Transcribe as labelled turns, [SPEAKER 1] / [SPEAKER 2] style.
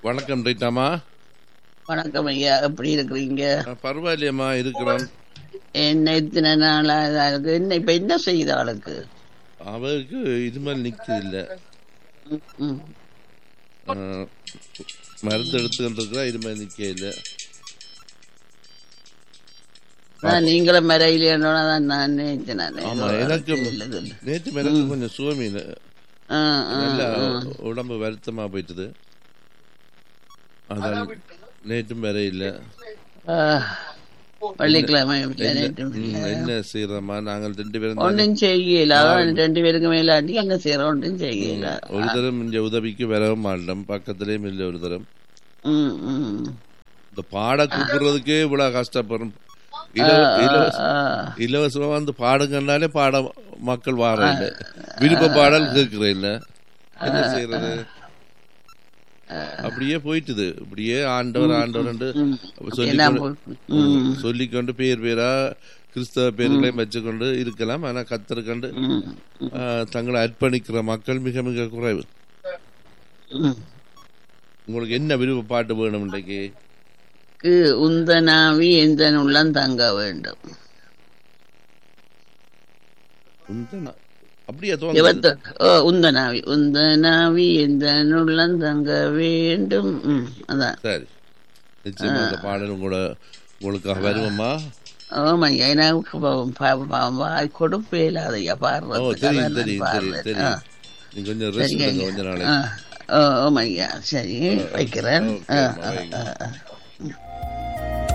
[SPEAKER 1] வணக்கம் ரைட்டாமா
[SPEAKER 2] வணக்கம் ஐயா எப்படி இருக்கிறீங்க
[SPEAKER 1] பரவாயில்லையம்மா இருக்கிறோம்
[SPEAKER 2] என்ன இத்தனை நாளா இதா இருக்கு என்ன இப்ப என்ன செய்யுது ஆளுக்கு
[SPEAKER 1] அவருக்கு இது மாதிரி நிற்கிறது இல்லை
[SPEAKER 2] ம், ம்.
[SPEAKER 1] மருந்து எடுத்துக்கிட்டு இருக்கிறா இது மாதிரி நிற்க இல்லை
[SPEAKER 2] நான் நீங்களும் மறையிலேன்னு தான் நான் நினைச்சேன் நான்
[SPEAKER 1] ஆமா எனக்கு
[SPEAKER 2] இல்லது.
[SPEAKER 1] நேற்று எனக்கு கொஞ்சம் சுவமீன்
[SPEAKER 2] ஆ, ஆ,
[SPEAKER 1] நல்லா
[SPEAKER 2] ஆ.
[SPEAKER 1] உடம்பு வருத்தமா போயிட்டுது அதான் நேற்றும் வேற இல்லை
[SPEAKER 2] ஆ, வெள்ளிக்கிழமை
[SPEAKER 1] என்ன ம், என்ன செய்யறோமா நாங்கள் ரெண்டு பேரும் தானே.
[SPEAKER 2] ஒன்றும் செய்யல அதான் ரெண்டு பேருக்கு மேலாட்டி அங்க செய்யற ஒன்றும் செய்யல
[SPEAKER 1] ஒரு தரம் இங்க உதவிக்கு வரவும் மாட்டோம் பக்கத்துலயும் இல்லை ஒரு தரம்
[SPEAKER 2] ம், ம்.
[SPEAKER 1] இந்த பாட கூப்பிடுறதுக்கே இவ்வளவு கஷ்டப்படுறோம் இலவ- இலவச-
[SPEAKER 2] ஆ,
[SPEAKER 1] இலவசமா வந்து பாடுங்கன்னாலே பாட மக்கள் வார இல்ல விருப்ப பாடல் கேட்கிற இல்ல என்ன செய்யறது அப்படியே போயிட்டுது அப்படியே ஆண்டவர் ஆண்டவர்
[SPEAKER 2] ம்.
[SPEAKER 1] சொல்லி
[SPEAKER 2] எல்லாம் போய்- ம்,
[SPEAKER 1] சொல்லிக்கொண்டு பேர் பேரா கிறிஸ்தவ பேர்களையும் வச்சுக்கொண்டு இருக்கலாம் ஆனா கத்தருக்கண்டு
[SPEAKER 2] ம்,
[SPEAKER 1] தங்களை அர்ப்பணிக்கிற மக்கள் மிக மிக குறைவு
[SPEAKER 2] ம்.
[SPEAKER 1] உங்களுக்கு என்ன விருப்ப பாட்டு வேணும் இன்றைக்கு
[SPEAKER 2] க்கு உந்தனாவி எந்த உள்ளம் தங்க வேண்டும்
[SPEAKER 1] உந்தனா- அப்படியா தோணுது
[SPEAKER 2] இருபத்தி ஓ உந்தனாவி உந்தனாவி எந்த உள்ளம் தங்க வேண்டும் ம், அதான்
[SPEAKER 1] சரி நிச்சயமா இந்த பாடல் உங்களோட உங்களுக்காக வருவோமா
[SPEAKER 2] ஆமாய்யா எனக்கு பாவம், பாவம், பாவம், வாய் கொடுப்பே இல்லாதையா
[SPEAKER 1] ஓ
[SPEAKER 2] பாடுறதுக்கு
[SPEAKER 1] தெரியும்
[SPEAKER 2] அதான்
[SPEAKER 1] தெரியும்
[SPEAKER 2] நான்
[SPEAKER 1] தெரியும்
[SPEAKER 2] பாடுறேன்.
[SPEAKER 1] தெரியும் நீங்க கொஞ்சம் ரெஸ்ட்
[SPEAKER 2] சரிங்க
[SPEAKER 1] எடுங்க
[SPEAKER 2] ஐயா.
[SPEAKER 1] கொஞ்ச
[SPEAKER 2] ஆ,
[SPEAKER 1] நாளைக்கு
[SPEAKER 2] ஓ, ஆமாய்யா சரி வைக்கிறேன்
[SPEAKER 1] ஓகே,
[SPEAKER 2] ஆ,
[SPEAKER 1] அம்மா,
[SPEAKER 2] ஆ,
[SPEAKER 1] வைங்க.
[SPEAKER 2] ஆ, ஆ.